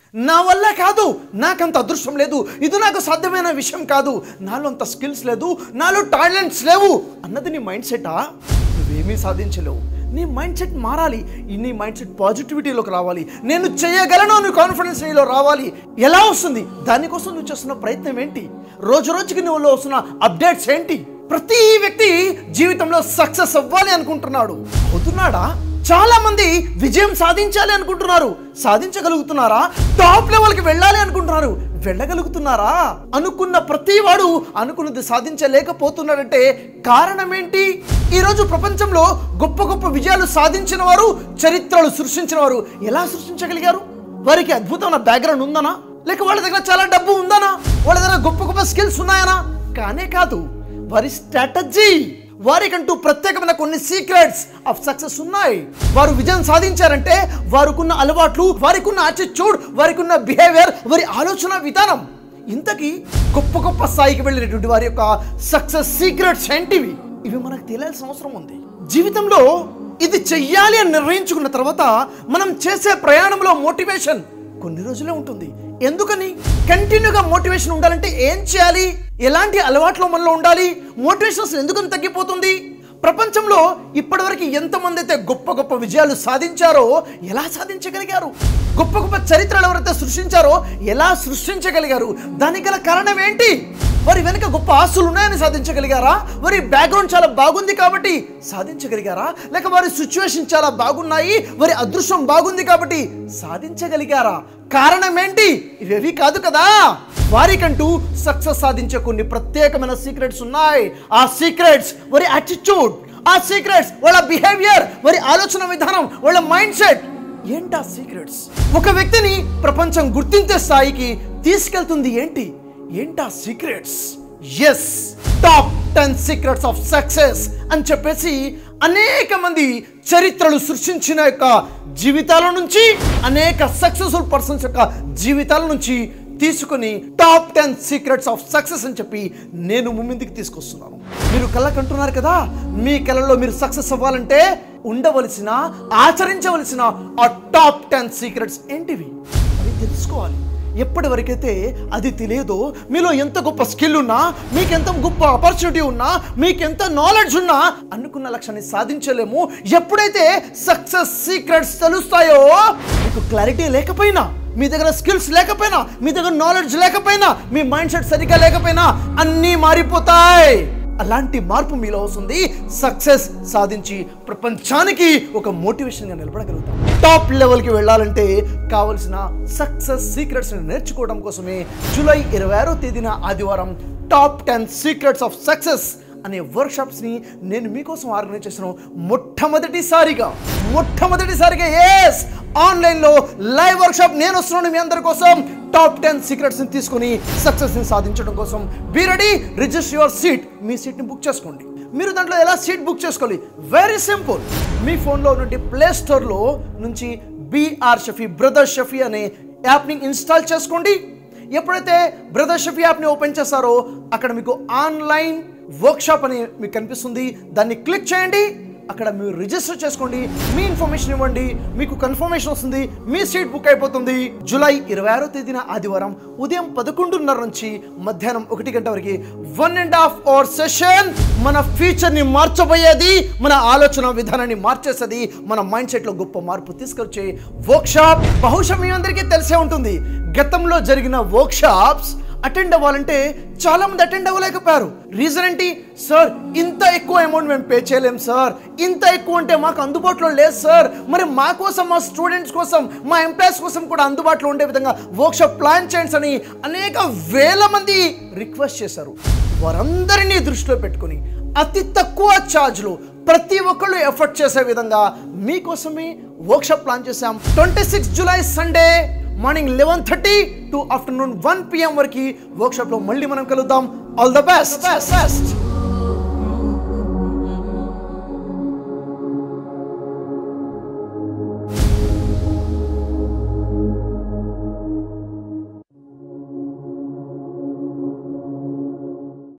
నా వల్ల కాదు నాకంత అదృష్టం లేదు ఇది నాకు సాధ్యమైన విషయం కాదు నాలో అంత స్కిల్స్ లేదు నాలో టాలెంట్స్ లేవు అన్నది నీ మైండ్ సెటా నువ్వేమీ సాధించలేవు నీ మైండ్ సెట్ మారాలి ఈ నీ మైండ్ సెట్ పాజిటివిటీలోకి రావాలి నేను చేయగలను అని కాన్ఫిడెన్స్ నీలో రావాలి ఎలా వస్తుంది దానికోసం నువ్వు చేస్తున్న ప్రయత్నం ఏంటి రోజు రోజుకి నువ్వులో వస్తున్న అప్డేట్స్ ఏంటి ప్రతి వ్యక్తి జీవితంలో సక్సెస్ అవ్వాలి అనుకుంటున్నాడు అవుతున్నాడా చాలా మంది విజయం సాధించాలి అనుకుంటున్నారు సాధించగలుగుతున్నారా టాప్ లెవెల్కి వెళ్ళాలి అనుకుంటున్నారు వెళ్ళగలుగుతున్నారా అనుకున్న ప్రతి వాడు అనుకున్నది సాధించలేకపోతున్నాడంటే కారణం ఏంటి ఈరోజు ప్రపంచంలో గొప్ప గొప్ప విజయాలు సాధించిన వారు చరిత్రలు సృష్టించిన వారు ఎలా సృష్టించగలిగారు వారికి అద్భుతమైన బ్యాక్గ్రౌండ్ ఉందనా లేక వాళ్ళ దగ్గర చాలా డబ్బు ఉందనా వాళ్ళ దగ్గర గొప్ప గొప్ప స్కిల్స్ ఉన్నాయనా కానే కాదు వారి స్ట్రాటజీ వారికంటూ ప్రత్యేకమైన కొన్ని సీక్రెట్స్ ఆఫ్ సక్సెస్ ఉన్నాయి వారు విజయం సాధించారంటే వారికున్న అలవాట్లు వారికున్న యాటిట్యూడ్ వారికున్న బిహేవియర్ వారి ఆలోచన విధానం ఇంతకీ గొప్ప గొప్ప స్థాయికి వెళ్ళినటువంటి వారి యొక్క సక్సెస్ సీక్రెట్స్ ఏంటివి ఇవి మనకు తెలియాల్సిన అవసరం ఉంది జీవితంలో ఇది చెయ్యాలి అని నిర్ణయించుకున్న తర్వాత మనం చేసే ప్రయాణంలో మోటివేషన్ కొన్ని రోజులే ఉంటుంది ఎందుకని కంటిన్యూగా మోటివేషన్ ఉండాలంటే ఏం చేయాలి ఎలాంటి అలవాట్లు మనలో ఉండాలి మోటివేషన్ అసలు ఎందుకని తగ్గిపోతుంది ప్రపంచంలో ఇప్పటివరకు ఎంతమంది అయితే గొప్ప గొప్ప విజయాలు సాధించారో ఎలా సాధించగలిగారు గొప్ప గొప్ప చరిత్రలు ఎవరైతే సృష్టించారో ఎలా సృష్టించగలిగారు దానికి గల కారణం ఏంటి వారి వెనుక గొప్ప ఆస్తులు ఉన్నాయని సాధించగలిగారా వారి బ్యాక్గ్రౌండ్ చాలా బాగుంది కాబట్టి సాధించగలిగారా లేక వారి సిచ్యువేషన్ చాలా బాగున్నాయి వారి అదృష్టం బాగుంది కాబట్టి సాధించగలిగారా కారణం ఏంటి ఇవేవి కాదు కదా వారికంటూ సక్సెస్ సాధించే కొన్ని ప్రత్యేకమైన సీక్రెట్స్ ఉన్నాయి ఆ సీక్రెట్స్ వారి యాటిట్యూడ్ ఆ సీక్రెట్స్ వాళ్ళ బిహేవియర్ వారి ఆలోచన విధానం వాళ్ళ మైండ్ సెట్ ఏంటా సీక్రెట్స్ ఒక వ్యక్తిని ప్రపంచం గుర్తించే స్థాయికి తీసుకెళ్తుంది ఏంటి ఏంటా secrets yes top ten secrets of success అని చెప్పేసి అనేక మంది చరిత్రలు సృష్టించిన యొక్క జీవితాల నుంచి అనేక సక్సెస్ఫుల్ పర్సన్స్ యొక్క జీవితాల నుంచి తీసుకొని top ten secrets of success అని చెప్పి నేను ముందుకు తీసుకొస్తున్నాను మీరు కళ్ళకంటున్నారు కదా మీ కళలో మీరు సక్సెస్ అవ్వాలంటే ఉండవలసిన ఆచరించవలసిన ఆ టాప్ టెన్ సీక్రెట్స్ ఏంటివి అవి తెలుసుకోవాలి ఎప్పటి వరకైతే అది తెలియదో మీలో ఎంత గొప్ప స్కిల్ ఉన్నా మీకు ఎంత గొప్ప ఆపర్చునిటీ ఉన్నా మీకు ఎంత నాలెడ్జ్ ఉన్నా అనుకున్న లక్ష్యాన్ని సాధించలేము ఎప్పుడైతే సక్సెస్ సీక్రెట్స్ తెలుస్తాయో మీకు క్లారిటీ లేకపోయినా మీ దగ్గర స్కిల్స్ లేకపోయినా మీ దగ్గర నాలెడ్జ్ లేకపోయినా మీ మైండ్ సెట్ సరిగ్గా లేకపోయినా అన్నీ మారిపోతాయి అలాంటి మార్పు మీలో వస్తుంది సక్సెస్ సాధించి ప్రపంచానికి ఒక మోటివేషన్గా నిలబడగలుగుతాం టాప్ లెవెల్కి వెళ్ళాలంటే కావలసిన సక్సెస్ సీక్రెట్స్ నేర్చుకోవడం కోసమే జూలై ఇరవై ఆరో తేదీన ఆదివారం top ten secrets of success అనే వర్క్షాప్స్ని నేను మీకోసం ఆర్గనైజ్ చేసిన మొట్టమొదటిసారిగా మొట్టమొదటిసారిగా ఎస్ ఆన్లైన్లో లైవ్ వర్క్షాప్ నేను వస్తున్నాను మీ అందరి కోసం టాప్ టెన్ సీక్రెట్స్ని తీసుకొని సక్సెస్ని సాధించడం కోసం be ready register your seat మీ సీట్ని బుక్ చేసుకోండి మీరు దాంట్లో ఎలా సీట్ బుక్ చేసుకోవాలి వెరీ సింపుల్ మీ ఫోన్లో నుండి ప్లే స్టోర్లో నుంచి బీఆర్ షఫీ బ్రదర్ షఫీ అనే యాప్ని ఇన్స్టాల్ చేసుకోండి ఎప్పుడైతే బ్రదర్ షఫీ యాప్ని ఓపెన్ చేస్తారో అక్కడ మీకు ఆన్లైన్ వర్క్షాప్ అని మీకు కనిపిస్తుంది దాన్ని క్లిక్ చేయండి అక్కడ మీరు రిజిస్టర్ చేసుకోండి మీ ఇన్ఫర్మేషన్ ఇవ్వండి మీకు కన్ఫర్మేషన్ వస్తుంది మీ సీట్ బుక్ అయిపోతుంది జూలై ఇరవై ఆరో తేదీన ఆదివారం ఉదయం పదకొండున్నర నుంచి మధ్యాహ్నం ఒకటి గంట వరకు one and half hour session మన ఫ్యూచర్ని మార్చబోయేది మన ఆలోచన విధానాన్ని మార్చేసేది మన మైండ్ సెట్లో గొప్ప మార్పు తీసుకొచ్చే వర్క్షాప్ బహుశా మీ అందరికీ తెలిసే ఉంటుంది గతంలో జరిగిన వర్క్షాప్స్ అటెండ్ అవ్వాలంటే చాలా మంది అటెండ్ అవ్వలేకపోయారు రీజన్ ఏంటి సార్ ఇంత ఎక్కువ అమౌంట్ మేము పే చేయలేం సార్ ఇంత ఎక్కువ అంటే మాకు అందుబాటులో లేదు సార్ మరి మా కోసం మా స్టూడెంట్స్ కోసం మా ఎంప్లాయీస్ కోసం కూడా అందుబాటులో ఉండే విధంగా వర్క్షాప్ ప్లాన్ చేయండి అని అనేక వేల మంది రిక్వెస్ట్ చేశారు వారందరినీ దృష్టిలో పెట్టుకొని అతి తక్కువ ఛార్జ్లో ప్రతి ఒక్కళ్ళు ఎఫర్ట్ చేసే విధంగా మీకోసమే వర్క్షాప్ ప్లాన్ చేశాం twenty six July Sunday morning eleven thirty to afternoon one PM వరకు వర్క్షాప్లో మళ్ళీ మనం కలుద్దాం ఆల్ ద బెస్ట్ బెస్ట్